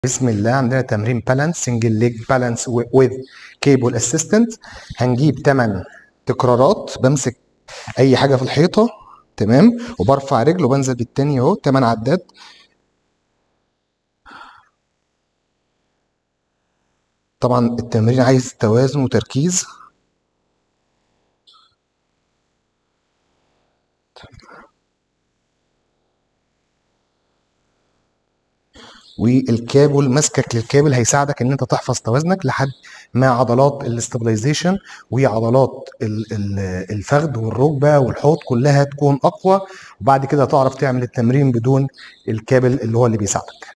بسم الله عندنا تمرين بالانس سنجل ليج بالانس وذ كيبل اسيستنت هنجيب 8 تكرارات بمسك اي حاجه في الحيطه تمام وبرفع رجل وبنزل بالتاني اهو 8 عدات طبعا التمرين عايز توازن وتركيز والكابل مسكك للكابل هيساعدك ان انت تحفظ توازنك لحد ما عضلات الاستابلايزيشن وعضلات الفخذ والركبه والحوض كلها تكون اقوى وبعد كده تعرف تعمل التمرين بدون الكابل اللي هو اللي بيساعدك